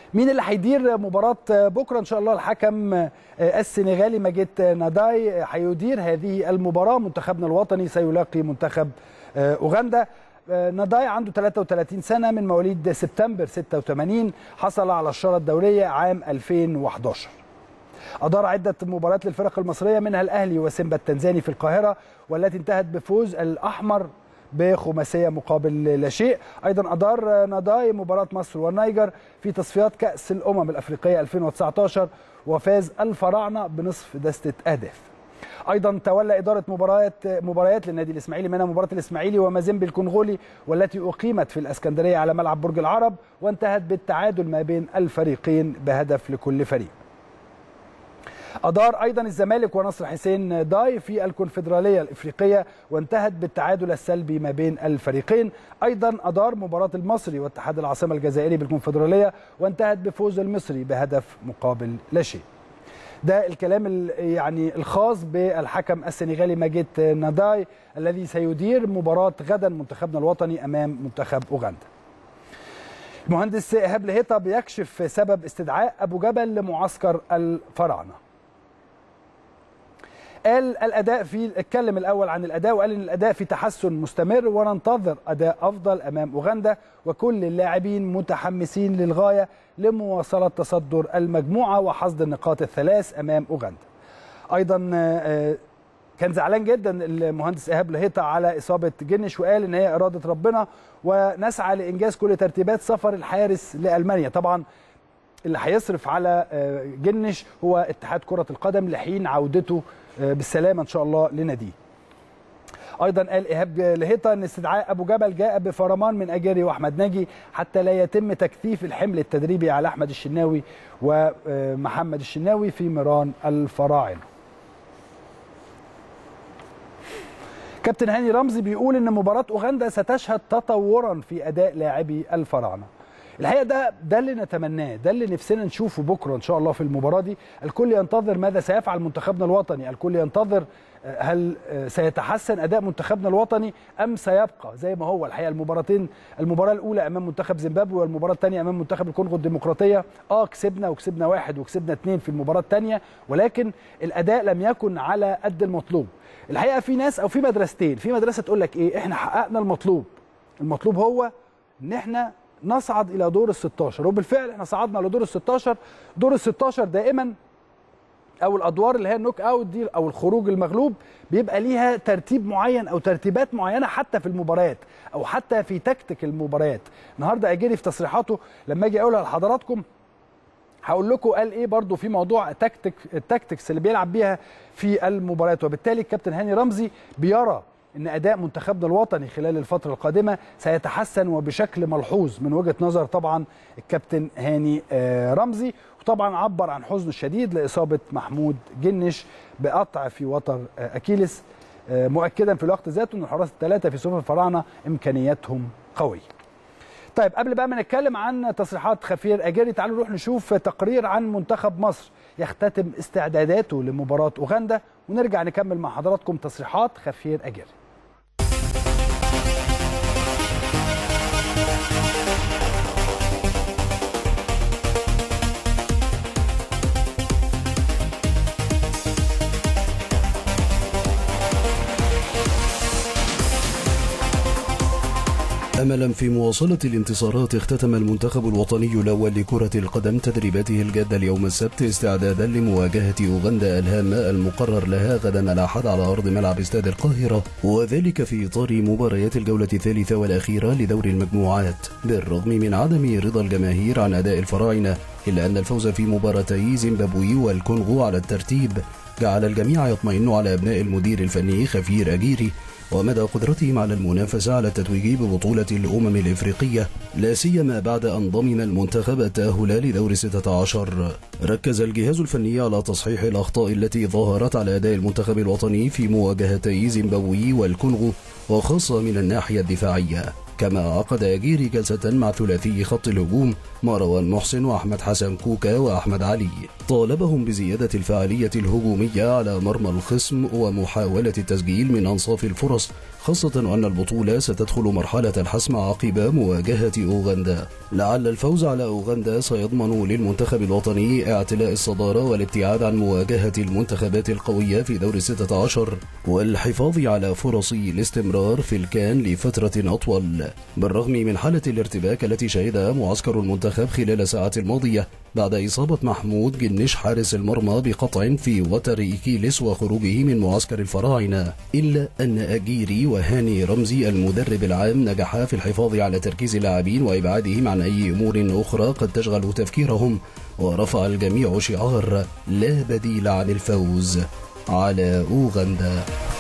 مين اللي هيدير مباراة بكرة إن شاء الله الحكم السنغالي ماجيت ناداي هيدير هذه المباراة منتخبنا الوطني سيلاقي منتخب أوغندا ناداي عنده 33 سنة من مواليد سبتمبر 86 حصل على الشارة الدولية عام 2011 أدار عدة مباريات للفرق المصرية منها الأهلي وسيمبا التنزاني في القاهرة والتي انتهت بفوز الأحمر بخماسيه مقابل لا شيء ايضا ادار ناداي مباراه مصر والنيجر في تصفيات كاس الامم الافريقيه 2019 وفاز الفراعنه بنصف دسته اهداف ايضا تولى اداره مباريات مباريات للنادي الاسماعيلي منها مباراه الاسماعيلي ومازيمبي الكونغولي والتي اقيمت في الاسكندريه على ملعب برج العرب وانتهت بالتعادل ما بين الفريقين بهدف لكل فريق أدار أيضا الزمالك ونصر حسين داي في الكونفدرالية الإفريقية وانتهت بالتعادل السلبي ما بين الفريقين أيضا أدار مباراة المصري واتحاد العاصمة الجزائري بالكونفدرالية وانتهت بفوز المصري بهدف مقابل لا شيء ده الكلام يعني الخاص بالحكم السنغالي ماجيت ناداي الذي سيدير مباراة غدا منتخبنا الوطني أمام منتخب أوغندا المهندس إيهاب لهيطة بيكشف سبب استدعاء أبو جبل لمعسكر الفراعنة قال الاداء في اتكلم الاول عن الاداء وقال ان الاداء في تحسن مستمر وننتظر اداء افضل امام اوغندا وكل اللاعبين متحمسين للغايه لمواصله تصدر المجموعه وحصد النقاط الثلاث امام اوغندا. ايضا كان زعلان جدا المهندس ايهاب لهيطه على اصابه جنش وقال ان هي اراده ربنا ونسعى لانجاز كل ترتيبات سفر الحارس لالمانيا طبعا اللي هيصرف على جنش هو اتحاد كره القدم لحين عودته بالسلامه ان شاء الله لناديه. ايضا قال ايهاب لهيطه ان استدعاء ابو جبل جاء بفرمان من اجاري واحمد ناجي حتى لا يتم تكثيف الحمل التدريبي على احمد الشناوي ومحمد الشناوي في ميران الفراعنه. كابتن هاني رمزي بيقول ان مباراه اوغندا ستشهد تطورا في اداء لاعبي الفراعنه. الحقيقه ده ده اللي نتمناه ده اللي نفسنا نشوفه بكره ان شاء الله في المباراه دي الكل ينتظر ماذا سيفعل منتخبنا الوطني الكل ينتظر هل سيتحسن اداء منتخبنا الوطني ام سيبقى زي ما هو الحقيقه المباراتين المباراه الاولى امام منتخب زيمبابوي والمباراه الثانيه امام منتخب الكونغو الديمقراطيه اه كسبنا وكسبنا واحد وكسبنا اثنين في المباراه الثانيه ولكن الاداء لم يكن على قد المطلوب الحقيقه في ناس او في مدرستين في مدرسه تقول لك ايه احنا حققنا المطلوب المطلوب هو ان احنا نصعد الى دور ال 16 وبالفعل احنا صعدنا لدور ال 16 دور ال 16 دائما او الادوار اللي هي النوك اوت دي او الخروج المغلوب بيبقى ليها ترتيب معين او ترتيبات معينه حتى في المباريات او حتى في تكتيك المباريات النهارده اجري في تصريحاته لما اجي اقولها لحضراتكم هقول لكم قال ايه برضو في موضوع التكتيك التكتيكس اللي بيلعب بيها في المباريات وبالتالي الكابتن هاني رمزي بيرى ان اداء منتخبنا الوطني خلال الفتره القادمه سيتحسن وبشكل ملحوظ من وجهه نظر طبعا الكابتن هاني رمزي وطبعا عبر عن حزنه الشديد لاصابه محمود جنش بقطع في وتر اكيلس مؤكدا في الوقت ذاته ان الحراس الثلاثه في صفوف الفراعنه امكانياتهم قويه. طيب قبل بقى ما نتكلم عن تصريحات خفير اجاري تعالوا نروح نشوف تقرير عن منتخب مصر يختتم استعداداته لمباراه اوغندا ونرجع نكمل مع حضراتكم تصريحات خفير اجاري. أملا في مواصلة الانتصارات اختتم المنتخب الوطني الأول لكرة القدم تدريباته الجادة اليوم السبت استعدادا لمواجهة أوغندا الهامة المقرر لها غدا الأحد على أرض ملعب استاد القاهرة وذلك في إطار مباريات الجولة الثالثة والأخيرة لدور المجموعات بالرغم من عدم رضا الجماهير عن أداء الفراعنة إلا أن الفوز في مباراتي زيمبابوي والكونغو على الترتيب جعل الجميع يطمئن على أبناء المدير الفني خفير أجيري ومدى قدرتهم على المنافسة على التتويج ببطولة الأمم الإفريقية لا سيما بعد أن ضمن المنتخب التأهل لدور 16 ركز الجهاز الفني على تصحيح الأخطاء التي ظهرت على أداء المنتخب الوطني في مواجهتي زيمبابوي والكونغو وخاصة من الناحية الدفاعية كما عقد أجيري جلسة مع ثلاثي خط الهجوم مروان محسن وأحمد حسن كوكا وأحمد علي طالبهم بزيادة الفعالية الهجومية على مرمى الخصم ومحاولة التسجيل من أنصاف الفرص خاصة أن البطولة ستدخل مرحلة الحسم عقب مواجهة أوغندا لعل الفوز على أوغندا سيضمن للمنتخب الوطني اعتلاء الصدارة والابتعاد عن مواجهة المنتخبات القوية في دور 16 والحفاظ على فرص الاستمرار في الكان لفترة أطول بالرغم من حالة الارتباك التي شهدها معسكر المنتخب خلال الساعات الماضية بعد إصابة محمود جنش حارس المرمى بقطع في وتر إيكيلس وخروجه من معسكر الفراعنة إلا أن أجيري وهاني رمزي المدرب العام نجحا في الحفاظ على تركيز اللاعبين وإبعادهم عن أي أمور أخرى قد تشغل تفكيرهم ورفع الجميع شعار لا بديل عن الفوز على أوغندا